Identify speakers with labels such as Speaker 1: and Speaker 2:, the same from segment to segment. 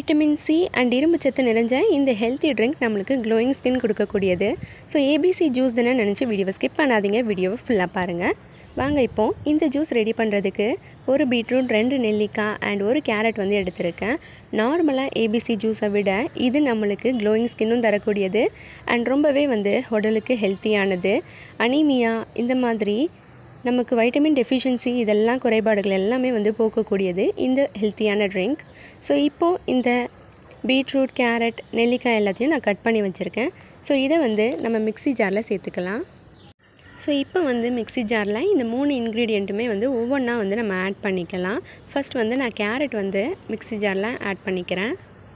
Speaker 1: vitamin C and இரும்பு சத்து நிறைஞ்ச இந்த ஹெல்த்தி ட்ரிங்க் நம்மளுக்கு க்ளோயிங் ஸ்கின் கொடுக்கக்கூடியது ஸோ ஏபிசி ஜூஸ் தானே நினச்சி வீடியோவை ஸ்கிப் பண்ணாதீங்க வீடியோவை ஃபுல்லாக பாருங்கள் வாங்க இப்போ இந்த ஜூஸ் ரெடி பண்ணுறதுக்கு ஒரு பீட்ரூட் ரெண்டு நெல்லிக்காய் அண்ட் ஒரு கேரட் வந்து எடுத்திருக்கேன் நார்மலாக ஏபிசி ஜூஸை விட இது நம்மளுக்கு க்ளோயிங் ஸ்கின்னும் தரக்கூடியது அண்ட் ரொம்பவே வந்து உடலுக்கு ஹெல்த்தியானது அனீமியா இந்த மாதிரி நமக்கு வைட்டமின் டெஃபிஷியன்சி இதெல்லாம் குறைபாடுகள் எல்லாமே வந்து போக்கக்கூடியது இந்த ஹெல்த்தியான ட்ரிங்க் ஸோ இப்போது இந்த பீட்ரூட் கேரட் நெல்லிக்காய் எல்லாத்தையும் நான் கட் பண்ணி வச்சுருக்கேன் ஸோ இதை வந்து நம்ம மிக்ஸி ஜாரில் சேர்த்துக்கலாம் ஸோ இப்போ வந்து மிக்ஸி ஜாரில் இந்த மூணு இன்க்ரீடியண்ட்டுமே வந்து ஒவ்வொன்றா வந்து நம்ம ஆட் பண்ணிக்கலாம் ஃபஸ்ட் வந்து நான் கேரட் வந்து மிக்ஸி ஜாரில் ஆட் பண்ணிக்கிறேன்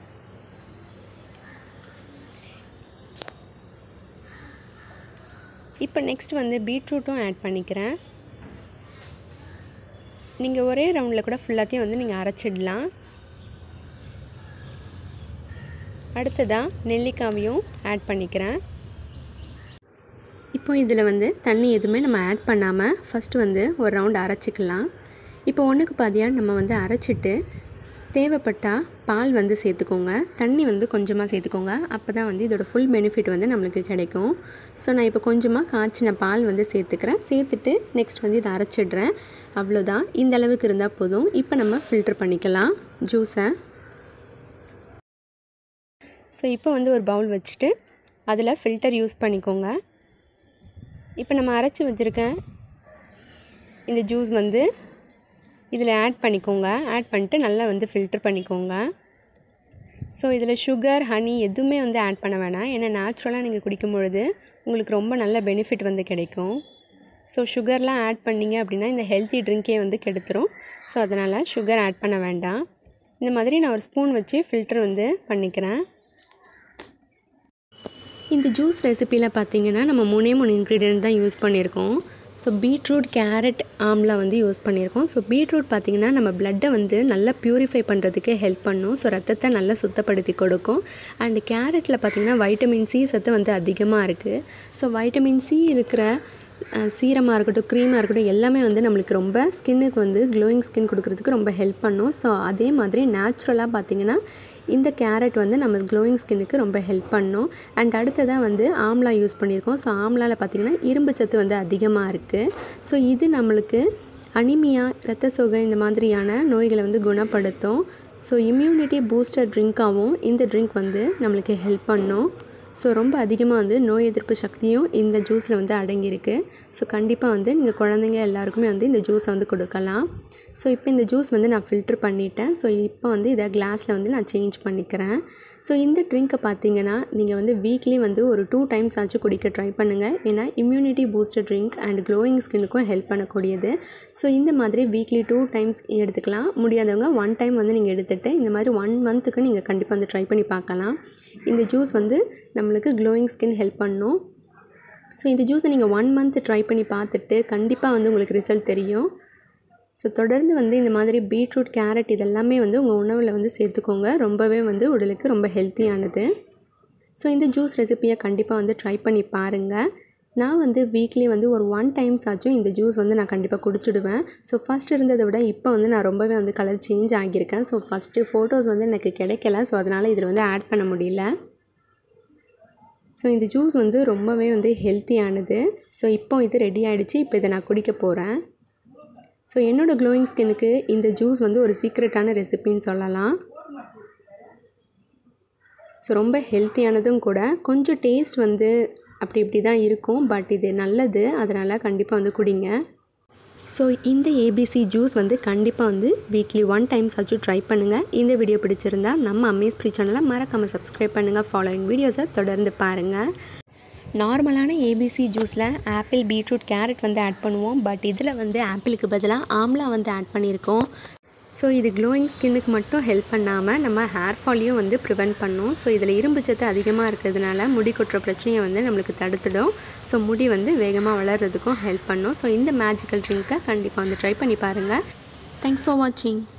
Speaker 1: இப்போ நெக்ஸ்ட் வந்து பீட்ரூட்டும் ஆட் பண்ணிக்கிறேன் நீங்கள் ஒரே ரவுண்டில் கூட ஃபுல்லாத்தையும் வந்து நீங்கள் அரைச்சிடலாம் அடுத்ததாக நெல்லிக்காவையும் ஆட் பண்ணிக்கிறேன் இப்போ இதில் வந்து தண்ணி எதுவுமே நம்ம ஆட் பண்ணாமல் ஃபஸ்ட்டு வந்து ஒரு ரவுண்ட் அரைச்சிக்கலாம் இப்போ ஒன்றுக்கு பாதியாக நம்ம வந்து அரைச்சிட்டு தேவைப்பட்டால் பால் வந்து சேர்த்துக்கோங்க தண்ணி வந்து கொஞ்சமாக சேர்த்துக்கோங்க அப்போ தான் வந்து இதோட ஃபுல் பெனிஃபிட் வந்து நம்மளுக்கு கிடைக்கும் ஸோ நான் இப்போ கொஞ்சமாக காய்ச்சின பால் வந்து சேர்த்துக்கிறேன் சேர்த்துட்டு நெக்ஸ்ட் வந்து இதை அரைச்சிடுறேன் அவ்வளோதான் இந்த அளவுக்கு இருந்தால் போதும் இப்போ நம்ம ஃபில்டர் பண்ணிக்கலாம் ஜூஸை ஸோ இப்போ வந்து ஒரு பவுல் வச்சுட்டு அதில் ஃபில்டர் யூஸ் பண்ணிக்கோங்க இப்போ நம்ம அரைச்சி வச்சுருக்க இந்த ஜூஸ் வந்து இதில் ஆட் பண்ணிக்கோங்க ஆட் பண்ணிட்டு நல்லா வந்து ஃபில்டர் பண்ணிக்கோங்க ஸோ இதில் சுகர் ஹனி எதுவுமே வந்து ஆட் பண்ண வேணாம் ஏன்னா நேச்சுரலாக நீங்கள் குடிக்கும் பொழுது உங்களுக்கு ரொம்ப நல்ல பெனிஃபிட் வந்து கிடைக்கும் ஸோ சுகர்லாம் ஆட் பண்ணிங்க அப்படின்னா இந்த ஹெல்த்தி ட்ரிங்க்கே வந்து கெடுத்துரும் ஸோ அதனால் சுகர் ஆட் பண்ண வேண்டாம் இந்த மாதிரி நான் ஒரு ஸ்பூன் வச்சு ஃபில்டர் வந்து பண்ணிக்கிறேன் இந்த ஜூஸ் ரெசிப்பியில் பார்த்தீங்கன்னா நம்ம மூணே மூணு இன்க்ரீடியன்ட் தான் யூஸ் பண்ணியிருக்கோம் ஸோ பீட்ரூட் கேரட் ஆம்லா வந்து யூஸ் பண்ணியிருக்கோம் ஸோ பீட்ரூட் பார்த்திங்கன்னா நம்ம பிளட்டை வந்து நல்லா ப்யூரிஃபை பண்ணுறதுக்கு ஹெல்ப் பண்ணும் ஸோ ரத்தத்தை நல்லா சுத்தப்படுத்தி கொடுக்கும் அண்ட் கேரட்டில் பார்த்திங்கன்னா வைட்டமின் சி சத்து வந்து அதிகமாக இருக்குது ஸோ வைட்டமின் சி இருக்கிற சீரமாக இருக்கட்டும் க்ரீமாக இருக்கட்டும் எல்லாமே வந்து நம்மளுக்கு ரொம்ப ஸ்கின்னுக்கு வந்து க்ளோயிங் ஸ்கின் கொடுக்குறதுக்கு ரொம்ப ஹெல்ப் பண்ணும் ஸோ அதே மாதிரி நேச்சுரலாக பார்த்திங்கன்னா இந்த கேரட் வந்து நம்ம க்ளோயிங் ஸ்கின்னுக்கு ரொம்ப ஹெல்ப் பண்ணும் அண்ட் அடுத்ததாக வந்து ஆம்லா யூஸ் பண்ணியிருக்கோம் ஸோ ஆம்லாவில் பார்த்திங்கன்னா இரும்பு சத்து வந்து அதிகமாக இருக்குது ஸோ இது நம்மளுக்கு அனிமியா இரத்த சோகை இந்த மாதிரியான நோய்களை வந்து குணப்படுத்தும் ஸோ இம்யூனிட்டி பூஸ்டர் ட்ரிங்க்காகவும் இந்த ட்ரிங்க் வந்து நம்மளுக்கு ஹெல்ப் பண்ணும் ஸோ ரொம்ப அதிகமாக வந்து நோய் எதிர்ப்பு சக்தியும் இந்த ஜூஸில் வந்து அடங்கியிருக்கு ஸோ கண்டிப்பாக வந்து நீங்கள் குழந்தைங்க எல்லாருக்குமே வந்து இந்த ஜூஸை வந்து கொடுக்கலாம் ஸோ இப்போ இந்த ஜூஸ் வந்து நான் ஃபில்ட்ரு பண்ணிட்டேன் ஸோ இப்போ வந்து இதை கிளாஸில் வந்து நான் சேஞ்ச் பண்ணிக்கிறேன் ஸோ இந்த ட்ரிங்க்கை பார்த்தீங்கன்னா நீங்கள் வந்து வீக்லி வந்து ஒரு டூ டைம்ஸ் ஆச்சு குடிக்க ட்ரை பண்ணுங்கள் ஏன்னா immunity booster drink and glowing ஸ்கின்னுக்கும் ஹெல்ப் பண்ணக்கூடியது ஸோ இந்த மாதிரி வீக்லி டூ டைம்ஸ் எடுத்துக்கலாம் முடியாதவங்க ஒன் டைம் வந்து நீங்கள் எடுத்துகிட்டு இந்த மாதிரி ஒன் மந்த்துக்கு நீங்கள் கண்டிப்பாக வந்து ட்ரை பண்ணி பார்க்கலாம் இந்த ஜூஸ் வந்து நம்மளுக்கு க்ளோயிங் ஸ்கின் ஹெல்ப் பண்ணும் ஸோ இந்த ஜூஸை நீங்கள் ஒன் மந்த் ட்ரை பண்ணி பார்த்துட்டு கண்டிப்பாக வந்து உங்களுக்கு ரிசல்ட் தெரியும் ஸோ தொடர்ந்து வந்து இந்த மாதிரி பீட்ரூட் கேரட் இதெல்லாமே வந்து உங்கள் உணவில் வந்து சேர்த்துக்கோங்க ரொம்பவே வந்து உடலுக்கு ரொம்ப ஹெல்த்தியானது ஸோ இந்த ஜூஸ் ரெசிப்பியை கண்டிப்பாக வந்து ட்ரை பண்ணி பாருங்கள் நான் வந்து வீக்லி வந்து ஒரு ஒன் டைம்ஸ் ஆச்சும் இந்த ஜூஸ் வந்து நான் கண்டிப்பாக குடிச்சிடுவேன் ஸோ ஃபஸ்ட் இருந்ததை விட இப்போ வந்து நான் ரொம்பவே வந்து கலர் சேஞ்ச் ஆகியிருக்கேன் ஸோ ஃபஸ்ட்டு ஃபோட்டோஸ் வந்து எனக்கு கிடைக்கல ஸோ அதனால் இதில் வந்து ஆட் பண்ண முடியல ஸோ இந்த ஜூஸ் வந்து ரொம்பவே வந்து ஹெல்த்தியானது ஸோ இப்போ இது ரெடி ஆகிடுச்சு இப்போ இதை நான் குடிக்க போகிறேன் ஸோ என்னோடய க்ளோயிங் ஸ்கின்னுக்கு இந்த ஜூஸ் வந்து ஒரு சீக்ரெட்டான ரெசிபின்னு சொல்லலாம் ஸோ ரொம்ப ஹெல்த்தியானதும் கூட கொஞ்சம் டேஸ்ட் வந்து அப்படி இப்படி தான் இருக்கும் பட் இது நல்லது அதனால் கண்டிப்பாக வந்து குடிங்க ஸோ இந்த ஏபிசி ஜூஸ் வந்து கண்டிப்பாக வந்து வீக்லி ஒன் டைம்ஸ் ஆச்சும் ட்ரை பண்ணுங்கள் இந்த வீடியோ பிடிச்சிருந்தா நம்ம அம்மேஸ் ப்ரீ சேனலை மறக்காமல் சப்ஸ்கிரைப் பண்ணுங்கள் ஃபாலோயிங் வீடியோஸை தொடர்ந்து பாருங்கள் நார்மலான ஏபிசி ஜூஸில் ஆப்பிள் பீட்ரூட் கேரட் வந்து ஆட் பண்ணுவோம் பட் இதில் வந்து ஆப்பிளுக்கு பதிலாக ஆம்லா வந்து ஆட் பண்ணியிருக்கோம் ஸோ இது க்ளோயிங் ஸ்கின்னுக்கு மட்டும் ஹெல்ப் பண்ணாமல் நம்ம ஹேர் ஃபாலையும் வந்து ப்ரிவெண்ட் பண்ணும் ஸோ இதில் இரும்பு சத்து அதிகமாக இருக்கிறதுனால முடி கொட்டுற பிரச்சனையை வந்து நம்மளுக்கு தடுத்துடும் ஸோ முடி வந்து வேகமாக வளர்கிறதுக்கும் ஹெல்ப் பண்ணும் ஸோ இந்த மேஜிக்கல் ட்ரிங்க்கை கண்டிப்பாக வந்து ட்ரை பண்ணி பாருங்கள் தேங்க்ஸ் ஃபார் வாட்சிங்